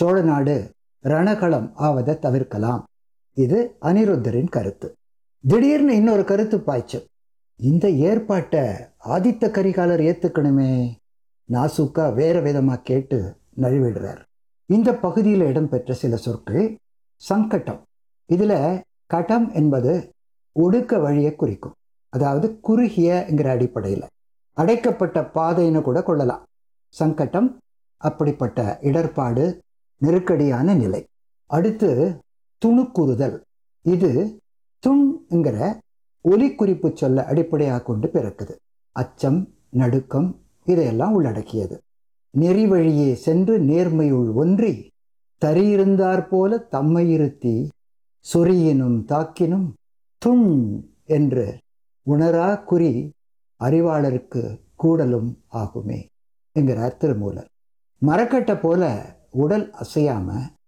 சோழ நாடு ரணகளம் ஆவதை தவிர்க்கலாம் இது அனிருத்தரின் கருத்து திடீர்னு இன்னொரு கருத்து பாய்ச்சு இந்த ஏற்பாட்டை ஆதித்த கரிகாலர் ஏத்துக்கணுமே நாசுக்கா வேற விதமா கேட்டு நழுவிடுறார் இந்த பகுதியில் இடம்பெற்ற சில சொற்கள் சங்கட்டம் இதுல கட்டம் என்பது ஒடுக்க வழியை குறிக்கும் அதாவது குறுகியங்கிற அடிப்படையில் அடைக்கப்பட்ட பாதைன்னு கூட கொள்ளலாம் சங்கட்டம் அப்படிப்பட்ட இடர்பாடு நெருக்கடியான நிலை அடுத்து துணுக்குறுதல் இது துண்ங்கிற ஒலிக்குறிப்பு சொல்ல அடிப்படையாக கொண்டு பிறக்குது அச்சம் நடுக்கம் இதையெல்லாம் உள்ளடக்கியது நெறி வழியே சென்று நேர்மையுள் ஒன்றி தரியிருந்தாற் போல தம்மை இருத்தி சொறியினும் தாக்கினும் துண் என்று உணரா குறி அறிவாளருக்கு கூடலும் ஆகுமே என்கிறார் திருமூலர் மரக்கட்டை போல உடல் அசையாம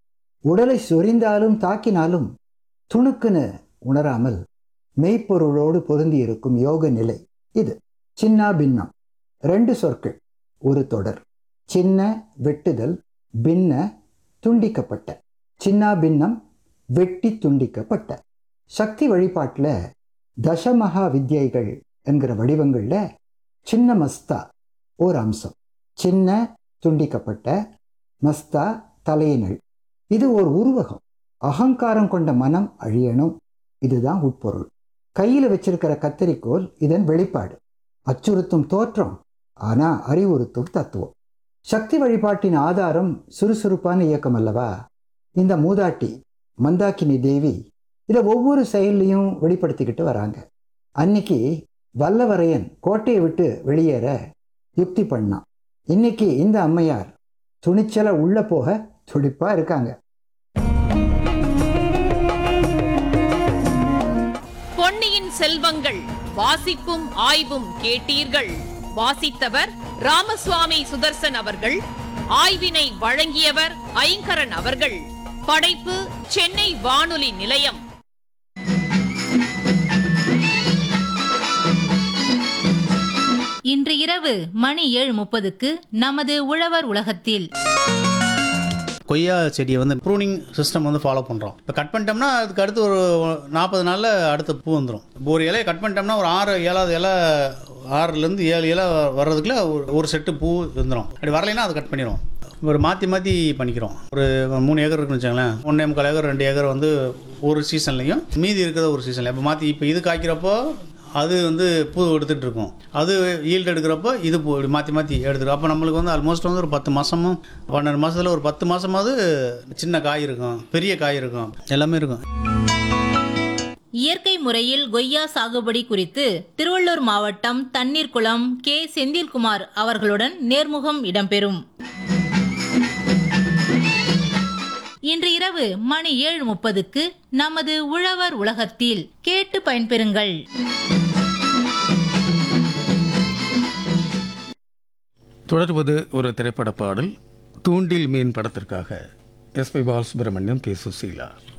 உடலை சொரிந்தாலும் தாக்கினாலும் துணுக்குன்னு உணராமல் மெய்ப்பொருளோடு பொருந்தி இருக்கும் யோக நிலை இது சின்னா பின்னம் ரெண்டு சொற்கள் ஒரு தொடர் சின்ன வெட்டுதல் பின்ன துண்டிக்கப்பட்ட சின்னா பின்னம் வெட்டி துண்டிக்கப்பட்ட சக்தி வழிபாட்டில் தசமகா வித்யைகள் என்கிற வடிவங்களில் சின்ன மஸ்தா ஓர் அம்சம் சின்ன துண்டிக்கப்பட்ட மஸ்தா தலையினள் இது ஒரு உருவகம் அகங்காரம் கொண்ட மனம் அழியணும் இதுதான் உட்பொருள் கையில் வச்சிருக்கிற கத்தரிக்கோல் இதன் வெளிப்பாடு அச்சுறுத்தும் தோற்றம் ஆனா அறிவுறுத்தும் தத்துவம் சக்தி வழிபாட்டின் ஆதாரம் சுறுசுறுப்பான இயக்கம் அல்லவா இந்த மூதாட்டி மந்தாக்கினி தேவி இதை ஒவ்வொரு செயல்லையும் வெளிப்படுத்திக்கிட்டு வராங்க அன்னைக்கு வல்லவரையன் கோட்டையை விட்டு வெளியேற யுக்தி பண்ணான் இன்னைக்கு இந்த அம்மையார் துணிச்சல உள்ள போக துடிப்பா இருக்காங்க பொன்னியின் செல்வங்கள் வாசிப்பும் ஆய்வும் கேட்டீர்கள் வாசித்தவர் ராமசுவாமி சுதர்சன் அவர்கள் ஆய்வினை வழங்கியவர் ஐங்கரன் அவர்கள் படைப்பு சென்னை வானொலி நிலையம் இன்று இரவு மணி ஏழு முப்பதுக்கு நமது உழவர் உலகத்தில் கொய்யா செடியை வந்து ப்ரூனிங் சிஸ்டம் வந்து ஃபாலோ பண்ணுறோம் இப்போ கட் பண்ணிட்டோம்னா அதுக்கு அடுத்து ஒரு நாற்பது நாளில் அடுத்த பூ வந்துடும் இப்போ ஒரு இலையை கட் பண்ணிட்டோம்னா ஒரு ஆறு ஏழாவது இலை ஆறுலேருந்து ஏழு இலை வர்றதுக்குள்ள ஒரு ஒரு செட்டு பூ வந்துடும் அப்படி வரலைன்னா அதை கட் பண்ணிடுவோம் ஒரு மாற்றி மாற்றி பண்ணிக்கிறோம் ஒரு மூணு ஏக்கர் இருக்குன்னு வச்சுங்களேன் ஒன்றே முக்கால் ஏக்கர் ரெண்டு ஏக்கர் வந்து ஒரு சீசன்லையும் மீதி இருக்கிறத ஒரு சீசனில் இப்போ மாற்றி இப்போ இது காய்க்கிறப்போ அது வந்து பூ எடுத்துகிட்டு இருக்கும் அது ஈல்டு எடுக்கிறப்போ இது பூ இப்படி மாற்றி மாற்றி எடுத்துரும் அப்போ நம்மளுக்கு வந்து ஆல்மோஸ்ட் வந்து ஒரு பத்து மாதமும் பன்னெண்டு மாதத்தில் ஒரு பத்து மாதமாவது சின்ன காய் இருக்கும் பெரிய காய் இருக்கும் எல்லாமே இருக்கும் இயற்கை முறையில் கொய்யா சாகுபடி குறித்து திருவள்ளூர் மாவட்டம் தண்ணீர்குளம் கே செந்தில்குமார் அவர்களுடன் நேர்முகம் இடம்பெறும் இன்று இரவு மணி ஏழு முப்பதுக்கு நமது உழவர் உலகத்தில் கேட்டு பயன்பெறுங்கள் தொடர்வது ஒரு திரைப்பட பாடல் தூண்டில் மீன் படத்திற்காக S P Balasubrahmanyam K Susheela